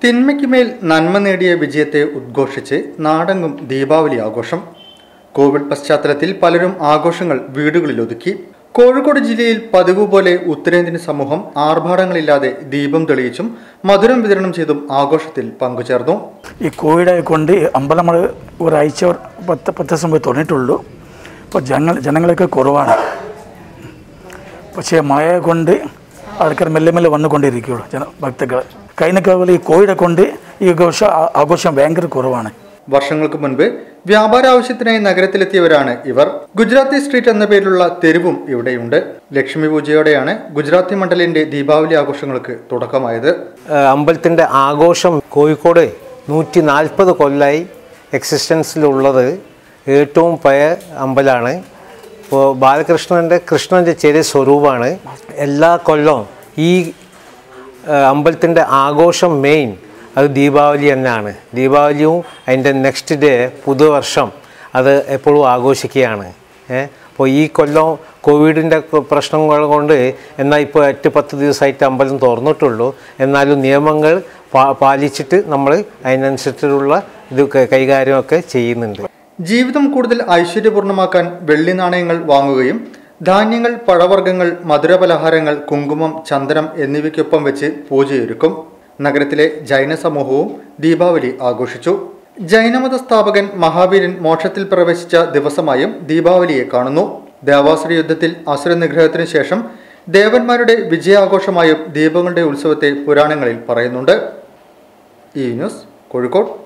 തിന്മയ്ക്കുമേൽ നന്മ നേടിയ വിജയത്തെ ഉദ്ഘോഷിച്ച് നാടെങ്ങും ദീപാവലി ആഘോഷം കോവിഡ് പശ്ചാത്തലത്തിൽ പലരും ആഘോഷങ്ങൾ വീടുകളിൽ ഒതുക്കി കോഴിക്കോട് ജില്ലയിൽ പതിവ് പോലെ ഉത്തരേന്ത്യൻ സമൂഹം ആർഭാടങ്ങളില്ലാതെ ദീപം തെളിയിച്ചും മധുരം വിതരണം ചെയ്തും ആഘോഷത്തിൽ പങ്കുചേർന്നു ഈ കോവിഡ് കൊണ്ട് അമ്പലം നമ്മൾ ഒരാഴ്ച പത്ത് പത്ത് ദിവസം പോയി തുറന്നിട്ടുള്ളൂ അപ്പോൾ ജനങ്ങൾ ജനങ്ങളൊക്കെ കുറവാണ് പക്ഷേ മഴ കൊണ്ട് ആൾക്കാർ മെല്ലെ മെല്ലെ വന്നുകൊണ്ടിരിക്കുകയുള്ളൂ ജന ഭക്തകൾ കഴിഞ്ഞൊക്കെ പോലെ ഈ കോവിഡ് കൊണ്ട് ഈ ആഘോഷ ആഘോഷം ഭയങ്കര കുറവാണ് വർഷങ്ങൾക്ക് മുൻപ് വ്യാപാര ആവശ്യത്തിനായി നഗരത്തിലെത്തിയവരാണ് ഇവർ ഗുജറാത്തി സ്ട്രീറ്റ് എന്ന പേരിലുള്ള തെരുവും ഇവിടെയുണ്ട് ലക്ഷ്മി പൂജയോടെയാണ് ഗുജറാത്തി മണ്ഡലിന്റെ ദീപാവലി ആഘോഷങ്ങൾക്ക് തുടക്കമായത് ഏഹ് അമ്പലത്തിൻ്റെ ആഘോഷം കോഴിക്കോട് നൂറ്റി നാൽപ്പത് കൊല്ലമായി എക്സിസ്റ്റൻസിലുള്ളത് ഏറ്റവും പഴയ അമ്പലമാണ് ഇപ്പോൾ ബാലകൃഷ്ണൻ്റെ കൃഷ്ണൻ്റെ ചെറിയ സ്വരൂപമാണ് എല്ലാ കൊല്ലവും ഈ അമ്പലത്തിൻ്റെ ആഘോഷം മെയിൻ അത് ദീപാവലി തന്നെയാണ് ദീപാവലിയും അതിൻ്റെ നെക്സ്റ്റ് ഡേ പുതുവർഷം അത് എപ്പോഴും ആഘോഷിക്കുകയാണ് ഏഹ് അപ്പോൾ ഈ കൊല്ലം കോവിഡിൻ്റെ പ്രശ്നങ്ങൾ കൊണ്ട് എന്നാൽ ഇപ്പോൾ എട്ട് പത്ത് ദിവസമായിട്ട് അമ്പലം തുറന്നിട്ടുള്ളൂ എന്നാലും നിയമങ്ങൾ പാ പാലിച്ചിട്ട് നമ്മൾ അതിനനുസരിച്ചുള്ള ഇത് ക- കൈകാര്യമൊക്കെ ചെയ്യുന്നുണ്ട് ജീവിതം കൂടുതൽ ഐശ്വര്യപൂർണ്ണമാക്കാൻ വെള്ളി നാണയങ്ങൾ വാങ്ങുകയും ധാന്യങ്ങൾ പഴവർഗ്ഗങ്ങൾ മധുരപലഹാരങ്ങൾ കുങ്കുമം ചന്ദനം എന്നിവയ്ക്കൊപ്പം വെച്ച് പൂജയൊരുക്കും നഗരത്തിലെ ജൈന സമൂഹവും ദീപാവലി ആഘോഷിച്ചു ജൈനമത സ്ഥാപകൻ മഹാവീരൻ മോക്ഷത്തിൽ പ്രവേശിച്ച ദിവസമായും ദീപാവലിയെ കാണുന്നു ദേവാസുര യുദ്ധത്തിൽ അസുര നിഗ്രഹത്തിന് ശേഷം ദേവന്മാരുടെ വിജയാഘോഷമായും ദീപങ്ങളുടെ ഉത്സവത്തെ പുരാണങ്ങളിൽ പറയുന്നുണ്ട് ഈ ന്യൂസ് കോഴിക്കോട്